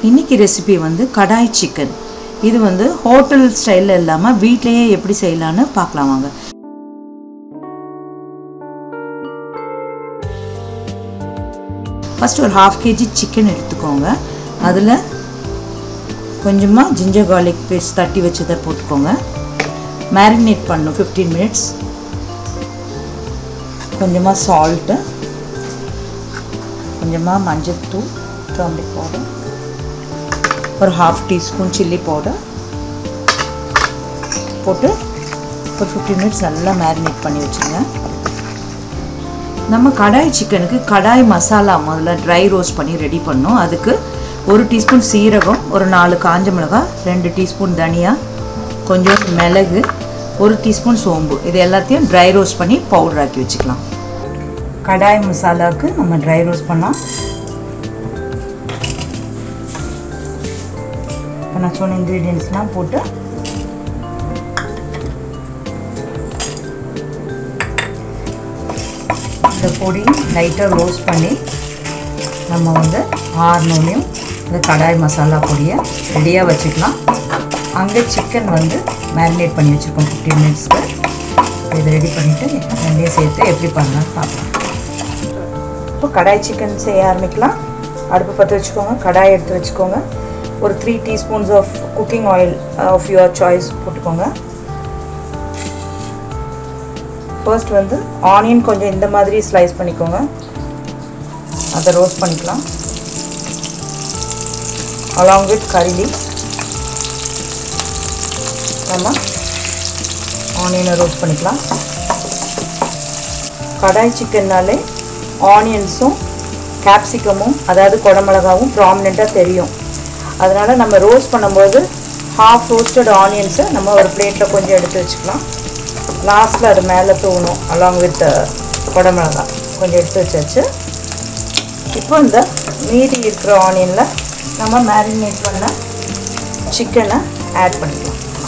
இன்னைக்கு ரெசிபி வந்து கடாய் சிக்கன் இது வந்து ஹோட்டல் ஸ்டைலில் இல்லாமல் வீட்லேயே எப்படி செய்யலான்னு பார்க்கலாம் வாங்க ஃபஸ்ட் ஒரு ஹாஃப் கேஜி சிக்கன் எடுத்துக்கோங்க அதில் கொஞ்சமாக ஜிஞ்சர் கார்லிக் பேஸ்ட் தட்டி வச்சதை போட்டுக்கோங்க மேரினேட் பண்ணும் ஃபிஃப்டீன் மினிட்ஸ் கொஞ்சமாக சால்ட்டு கொஞ்சமாக மஞ்சள் தூள் டர்மரிக் பவுடர் ஒரு ஹாஃப் டீஸ்பூன் சில்லி பவுடர் போட்டு ஒரு ஃபிஃப்டீன் மினிட்ஸ் நல்லா மேரினேட் பண்ணி வச்சுருங்க நம்ம கடாய் சிக்கனுக்கு கடாய் மசாலா முதல்ல ட்ரை ரோஸ்ட் பண்ணி ரெடி பண்ணோம் அதுக்கு ஒரு டீஸ்பூன் சீரகம் ஒரு நாலு காஞ்ச மிளகாய் ரெண்டு டீஸ்பூன் தனியா கொஞ்சம் மிளகு ஒரு டீஸ்பூன் சோம்பு இது எல்லாத்தையும் ட்ரை ரோஸ்ட் பண்ணி பவுடர் ஆக்கி வச்சுக்கலாம் கடாய் மசாலாவுக்கு நம்ம ட்ரை ரோஸ்ட் பண்ணலாம் இப்போ நான் சொன்ன இன்க்ரீடியன்ஸ்லாம் போட்டு இந்த பொடி லைட்டாக ரோஸ்ட் பண்ணி நம்ம வந்து ஆறுனோனையும் இந்த கடாய் மசாலா பொடியை ரெடியாக வச்சுக்கலாம் அங்கே சிக்கன் வந்து மேரினேட் பண்ணி வச்சுருக்கோம் ஃபிஃப்டீன் மினிட்ஸ்க்கு இதை ரெடி பண்ணிவிட்டு ரெண்டையும் சேர்த்து எப்படி பண்ணலாம்னு பார்க்கலாம் இப்போ கடாய் சிக்கன் செய்ய ஆரம்பிக்கலாம் அடுப்பு பற்ற வச்சுக்கோங்க கடாய் எடுத்து வச்சுக்கோங்க ஒரு three teaspoons of cooking oil of your choice போட்டுக்கோங்க ஃபர்ஸ்ட் வந்து ஆனியன் கொஞ்சம் இந்த மாதிரி ஸ்லைஸ் பண்ணிக்கோங்க அதை ரோஸ்ட் பண்ணிக்கலாம் அலாங் வித் கறி லீஃப் நம்ம ஆனியனை ரோஸ்ட் பண்ணிக்கலாம் கடாய் சிக்கன்னாலே ஆனியன்ஸும் கேப்சிகமும் அதாவது குடமிளகாவும் ப்ராமினெண்ட்டாக தெரியும் அதனால் நம்ம ரோஸ்ட் பண்ணும்போது ஹாஃப் ரோஸ்டட் ஆனியன்ஸை நம்ம ஒரு பிளேட்டில் கொஞ்சம் எடுத்து வச்சுக்கலாம் லாஸ்ட்டில் அது மேலே தூணும் அலாங் வித் குடமிளகா கொஞ்சம் எடுத்து வச்சாச்சு இப்போ இந்த மீதி இருக்கிற ஆனியனில் நம்ம மேரினேட் பண்ண சிக்கனை ஆட் பண்ணிக்கலாம்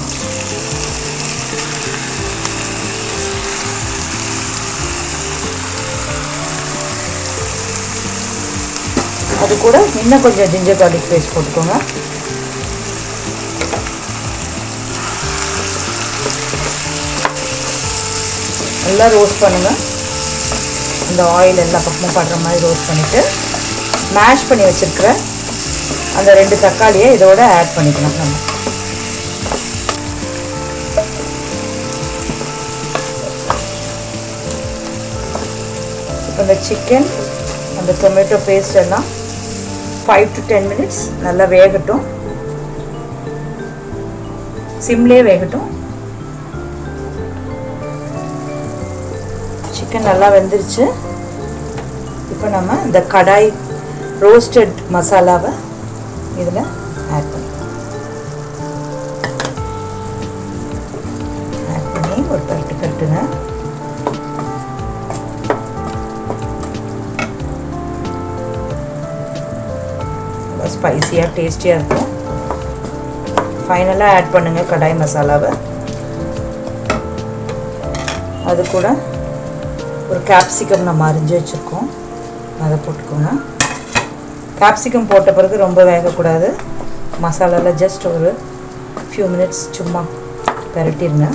அது கூட இன்னும் கொஞ்சம் ஜிஞ்சர் கார்லிக் பேஸ்ட் போட்டுக்கோங்க நல்லா ரோஸ்ட் பண்ணுங்கள் இந்த ஆயில் எல்லா பக்கமும் படுற மாதிரி ரோஸ்ட் பண்ணிவிட்டு மேஷ் பண்ணி வச்சுருக்கிற அந்த ரெண்டு தக்காளியை இதோட ஆட் பண்ணிக்கலாம் நம்ம அந்த சிக்கன் அந்த டொமேட்டோ பேஸ்ட் எல்லாம் ஃபைவ் டு டென் மினிட்ஸ் நல்லா வேகட்டும் சிம்லே வேகட்டும் சிக்கன் நல்லா வெந்துருச்சு இப்போ நம்ம இந்த கடாய் ரோஸ்டட் மசாலாவை இதில் ஆட் பண்ணிக்கலாம் ஆட் பண்ணி ஒரு பரட்டு கட்டுங்க ஸ்பைசியாக டேஸ்டியாக இருக்கும் ஃபைனலாக ஆட் பண்ணுங்கள் கடாய் மசாலாவை அது கூட ஒரு கேப்சிகம் நம்ம அரிஞ்சு வச்சுருக்கோம் அதை போட்டுக்கோங்க கேப்சிகம் போட்ட பிறகு ரொம்ப வேகக்கூடாது மசாலாவில் ஜஸ்ட் ஒரு ஃபியூ மினிட்ஸ் சும்மா பெரட்டிருங்க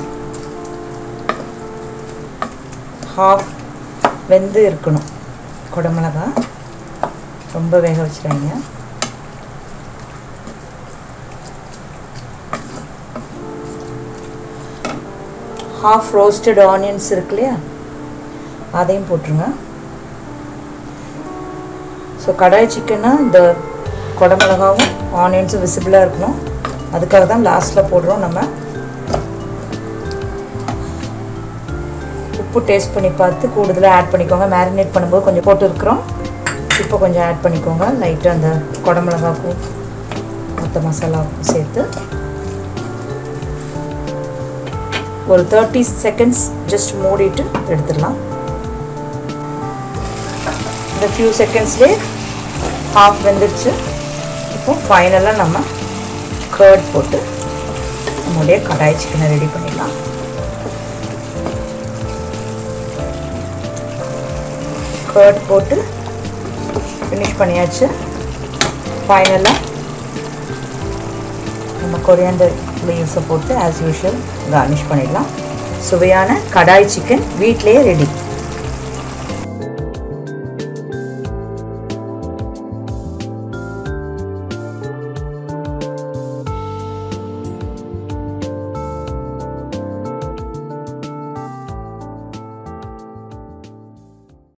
ஹாஃப் வெந்து இருக்கணும் குடமிளகா ரொம்ப வேக வச்சுறாங்க ஹாஃப் ரோஸ்டட் ஆனியன்ஸ் இருக்கு இல்லையா அதையும் போட்டுருங்க ஸோ கடாய் சிக்கன்னா இந்த குடமிளகாவும் ஆனியன்ஸும் விசிபிளாக இருக்கணும் அதுக்காக தான் லாஸ்ட்டில் போடுறோம் நம்ம உப்பு டேஸ்ட் பண்ணி பார்த்து கூடுதலாக ஆட் பண்ணிக்கோங்க மேரினேட் பண்ணும்போது கொஞ்சம் போட்டு இருக்கிறோம் இப்போ கொஞ்சம் ஆட் பண்ணிக்கோங்க லைட்டாக அந்த குடமிளகாக்கும் மற்ற மசாலாவுக்கும் சேர்த்து ஒரு தேர்ட்டி செகண்ட்ஸ் ஜஸ்ட் மூடிட்டு எடுத்துடலாம் இந்த ஃபியூ செகண்ட்ஸ்லேயே ஹாஃப் வெந்துருச்சு இப்போ ஃபைனலாக நம்ம கர்ட் போட்டு நம்முடைய கடாய் சிக்கனை ரெடி பண்ணிடலாம் கர்ட் போட்டு ஃபினிஷ் பண்ணியாச்சு ஃபைனலாக நம்ம கொரியாண்டர் லீவ்ஸை போட்டு ஆஸ் யூஷுவல் கார்னிஷ் பண்ணிடலாம் சுவையான கடாய் சிக்கன் வீட்டிலேயே ரெடி